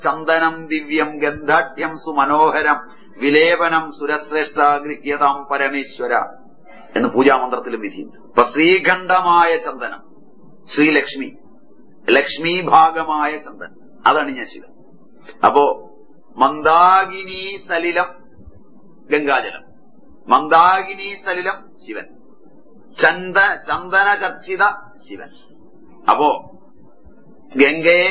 ചന്ദനം ദിവ്യം ഗന്ധാഠ്യം സുമനോഹരം വിലേപനം സുരശ്രേഷ്ഠ ഗൃഹ്യതാം പരമേശ്വര എന്ന് പൂജാമന്ത്രത്തിലും വിധിയുണ്ട് അപ്പൊ ശ്രീഖണ്ഡമായ ചന്ദനം ശ്രീലക്ഷ്മി ലക്ഷ്മി ഭാഗമായ ചന്ദനം അതാണ് ഞാൻ ശിവൻ അപ്പോ മന്ദാകിനി സലിലം ഗംഗാജലം മന്ദാകിനി സലിലം ശിവൻ ചന്ദ ചന്ദന ചർച്ചിത ശിവൻ അപ്പോ ഗംഗയെ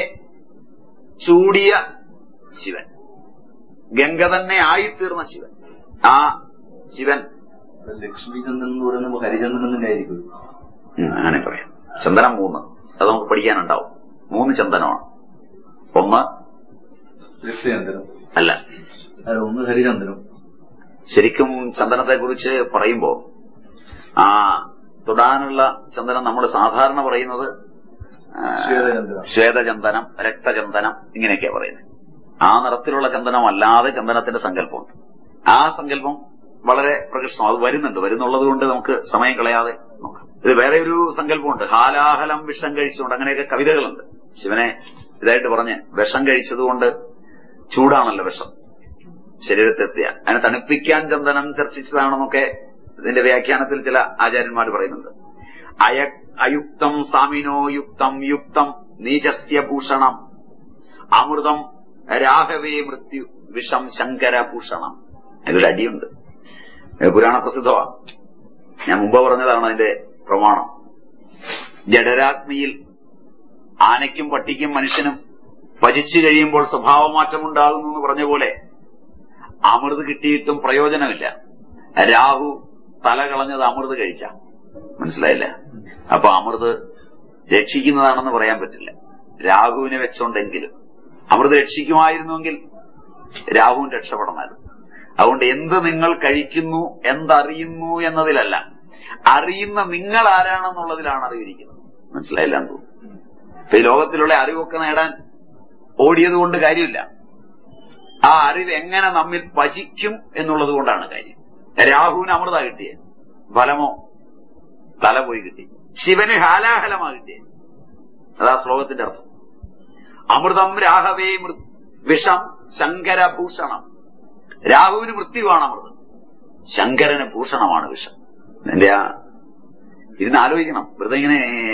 ചൂടിയ ശിവൻ ഗംഗ തന്നെ ആയിത്തീർന്ന ശിവൻ ആ ശിവൻ ലക്ഷ്മി ചന്ദ്രൻ എന്ന് പറയുന്നത് ഹരിചന്ദ്രൻ തന്നെ ആയിരിക്കും ഉം, അങ്ങനെ പറയാം ചന്ദനം മൂന്ന് അത് നമുക്ക് പഠിക്കാനുണ്ടാവും മൂന്ന് ചന്ദനമാണ് ഒന്ന് ലക്ഷ്യചന്ദ്രൻ അല്ല അല്ല ഒന്ന് ഹരിചന്ദ്രൻ ശരിക്കും ചന്ദനത്തെ കുറിച്ച് പറയുമ്പോ ആ തൊടാനുള്ള ചന്ദനം നമ്മൾ സാധാരണ പറയുന്നത് ആ, ശ്വേതചന്ദനം. ശ്വേതചന്ദനം രക്തചന്ദനം ഇങ്ങനെയൊക്കെയാ പറയുന്നത് ആ നിറത്തിലുള്ള ചന്ദനം അല്ലാതെ ചന്ദനത്തിന്റെ സങ്കല്പമുണ്ട് ആ സങ്കല്പം വളരെ പ്രകൃഷ്ടം അത് വരുന്നുണ്ട് വരുന്നുള്ളത് കൊണ്ട് നമുക്ക് സമയം കളയാതെ നോക്കാം ഇത് വേറെ ഒരു സങ്കല്പമുണ്ട് ഹാലാഹലം വിഷം കഴിച്ചുകൊണ്ട് അങ്ങനെയൊക്കെ കവിതകളുണ്ട് ശിവനെ ഇതായിട്ട് പറഞ്ഞ് വിഷം കഴിച്ചതുകൊണ്ട് ചൂടാണല്ലോ വിഷം ശരീരത്തെത്തിയ അതിനെ തണുപ്പിക്കാൻ ചന്ദനം ചർച്ചിച്ചതാണെന്നൊക്കെ ഇതിന്റെ വ്യാഖ്യാനത്തിൽ ചില ആചാര്യന്മാർ പറയുന്നുണ്ട് അയ അയുക്തം സാമിനോ യുക്തം യുക്തം നീചസ്യ ഭൂഷണം അമൃതം രാഘവേ മൃത്യു വിഷം ശങ്കരഭൂഷണം അതിലൊരു അടിയുണ്ട് ഇത് പുരാണ പ്രസിദ്ധമാ ഞാൻ മുമ്പ് പറഞ്ഞതാണ് അതിന്റെ പ്രമാണം ജഡരാഗ്നിയിൽ ആനയ്ക്കും പട്ടിക്കും മനുഷ്യനും ഭജിച്ചു കഴിയുമ്പോൾ സ്വഭാവമാറ്റമുണ്ടാകുന്നു എന്ന് പറഞ്ഞ പോലെ അമൃത് കിട്ടിയിട്ടും പ്രയോജനമില്ല രാഹു തല കളഞ്ഞത് അമൃത് കഴിച്ച മനസ്സിലായില്ല അപ്പൊ അമൃത് രക്ഷിക്കുന്നതാണെന്ന് പറയാൻ പറ്റില്ല രാഹുവിനെ വെച്ചോണ്ടെങ്കിലും അമൃത് രക്ഷിക്കുമായിരുന്നുവെങ്കിൽ രാഹുവും രക്ഷപ്പെടണമായിരുന്നു അതുകൊണ്ട് എന്ത് നിങ്ങൾ കഴിക്കുന്നു എന്തറിയുന്നു എന്നതിലല്ല അറിയുന്ന നിങ്ങൾ ആരാണെന്നുള്ളതിലാണ് അറിവിരിക്കുന്നത് മനസ്സിലായില്ല എന്ന് തോന്നുന്നു ഇപ്പൊ ഈ ലോകത്തിലുള്ള അറിവൊക്കെ നേടാൻ ഓടിയത് കൊണ്ട് കാര്യമില്ല ആ അറിവ് എങ്ങനെ നമ്മിൽ പചിക്കും എന്നുള്ളത് കൊണ്ടാണ് കാര്യം രാഹുവിന് അമൃത കിട്ടിയേ ഫലമോ തല പോയി കിട്ടി ശിവന് ഹാലാഹലമാ കിട്ടിയേ അതാ ശ്ലോകത്തിന്റെ അർത്ഥം അമൃതം രാഹവേ മൃ വിഷം ശങ്കരഭൂഷണം രാഹുവിന് മൃത്യുവാണ് അമൃതം ശങ്കരന് ഭൂഷണമാണ് വിഷം എന്റെ ആ ഇതിന് ആലോചിക്കണം വെറുതെ ഇങ്ങനെ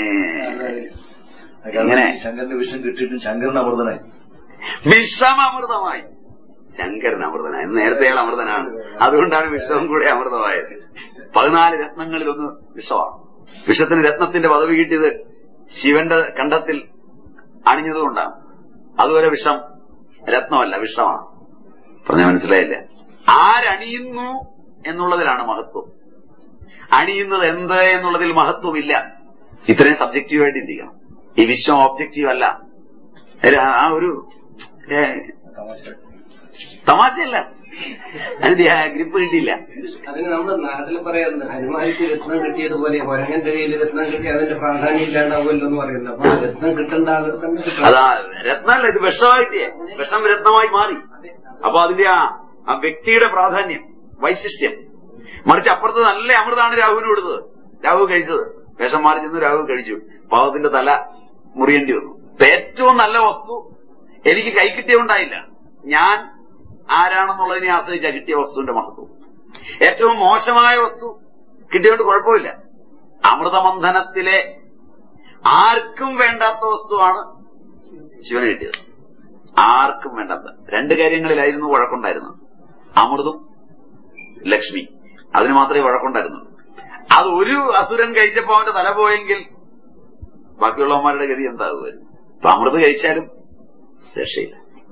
ഇങ്ങനെ ശങ്കരന്റെ വിഷം കിട്ടിയിട്ടും ശങ്കരൻ അമൃതനായി വിഷം അമൃതമായി ശങ്കരൻ അമൃതനായി നേരത്തെ അയാൾ അമൃതനാണ് അതുകൊണ്ടാണ് വിഷവും കൂടെ അമൃതമായത് പതിനാല് രത്നങ്ങളിൽ ഒന്ന് വിഷമാണ് വിഷത്തിന് രത്നത്തിന്റെ പദവി കിട്ടിയത് ശിവന്റെ കണ്ഠത്തിൽ അണിഞ്ഞതുകൊണ്ടാണ് അതുപോലെ വിഷം രത്നമല്ല വിഷമാണ് പറഞ്ഞ മനസ്സിലായില്ല ആരണിയുന്നു എന്നുള്ളതിലാണ് മഹത്വം അണിയുന്നത് എന്ത് എന്നുള്ളതിൽ മഹത്വമില്ല ഇത്രയും സബ്ജക്റ്റീവായിട്ട് ചിന്തിക്കണം ഈ വിശ്വം ഓബ്ജക്റ്റീവ് അല്ല ഒരു- ആ ഒരു ഏ, തമാശ തമാശയല്ല അതിന്റെ ആ ഗ്രിപ്പ് കിട്ടിയില്ല അതിന് നമ്മുടെ നാട്ടിൽ പറയാറുണ്ട് ഹനുമാനിക്ക് രത്നം കിട്ടിയതുപോലെ കൊരങ്ങന്റെ കയ്യിൽ രത്നം കിട്ടി അതിന്റെ പ്രാധാന്യം ഇല്ലാണ്ടാവുമല്ലോ എന്ന് പറയുന്നത് അപ്പൊ ആ രത്നം കിട്ടേണ്ട ആളുകൾ തന്നെ കിട്ടണം അതാ രത്നമല്ല ഇത് വിഷമായിട്ട് വിഷം രത്നമായി മാറി അപ്പൊ അതിന്റെ ആ ആ വ്യക്തിയുടെ പ്രാധാന്യം വൈശിഷ്ട്യം മറിച്ച് അപ്പുറത്ത് നല്ല അമൃതാണ് രാഹുവിന് കൊടുത്തത് രാഹു കഴിച്ചത് വിഷം മാറി ചെന്ന് രാഹു കഴിച്ചു പാവത്തിന്റെ തല മുറിയേണ്ടി വന്നു ഇപ്പൊ ഏറ്റവും നല്ല വസ്തു എനിക്ക് കൈ കിട്ടിയുണ്ടായില്ല ഞാൻ ആരാണെന്നുള്ളതിനെ ആശ്രയിച്ച കിട്ടിയ വസ്തുവിന്റെ മഹത്വം ഏറ്റവും മോശമായ വസ്തു കിട്ടിയോണ്ട് കുഴപ്പമില്ല അമൃതമന്ധനത്തിലെ ആർക്കും വേണ്ടാത്ത വസ്തുവാണ് ശിവന് കിട്ടിയത് ആർക്കും വേണ്ടാത്ത രണ്ട് കാര്യങ്ങളിലായിരുന്നു വഴക്കുണ്ടായിരുന്നത് അമൃതും ലക്ഷ്മി അതിന് മാത്രമേ വഴക്കുണ്ടായിരുന്നുള്ളൂ അത് ഒരു അസുരൻ കഴിച്ചപ്പോ അവന്റെ തല പോയെങ്കിൽ ബാക്കിയുള്ളവന്മാരുടെ ഗതി എന്താകുമായിരുന്നു അപ്പൊ അമൃത് കഴിച്ചാലും രക്ഷയില്ല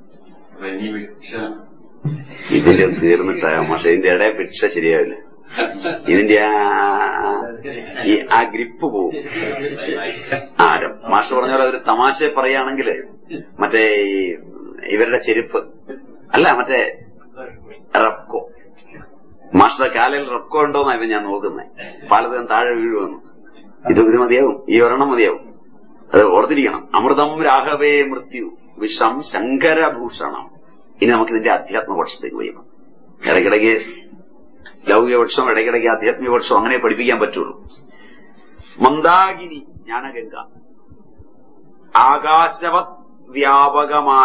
ഇതിന്റെ തീർന്നിട്ടാ പക്ഷെ ഇതിന്റെ ഇടയെ ഭിക്ഷ ശരിയാവില്ല ഇതിന്റെ ആ ഈ ആ ഗ്രിപ്പ് പോവും ആ മാഷ് പറഞ്ഞ പോലെ ഒരു തമാശ പറയുകയാണെങ്കിൽ മറ്റേ ഈ ഇവരുടെ ചെരുപ്പ് അല്ല മറ്റേ റബ്കോ മാഷയുടെ കാലയിൽ റബ്കോ ഉണ്ടോന്നാ ഇവൻ ഞാൻ നോക്കുന്നത് പാലത്തിന് താഴെ വീഴുമെന്ന് ഇത് ഇത് മതിയാവും ഈ ഒരെണ്ണം മതിയാവും അത് ഓർത്തിരിക്കണം അമൃതം രാഘവേ മൃത്യു വിഷം ശങ്കരഭൂഷണം ഇനി നമുക്ക് ഇതിന്റെ അധ്യാത്മപക്ഷത്തേക്ക് പോയി ഇടയ്ക്കിടയ്ക്ക് ലൗകികപക്ഷം ഇടയ്ക്കിടയ്ക്ക് ആധ്യാത്മികപക്ഷം അങ്ങനെ പഠിപ്പിക്കാൻ പറ്റുള്ളൂ മന്ദാകിനി ജ്ഞാനഗംഗ ആകാശവത് വ്യാപകമായ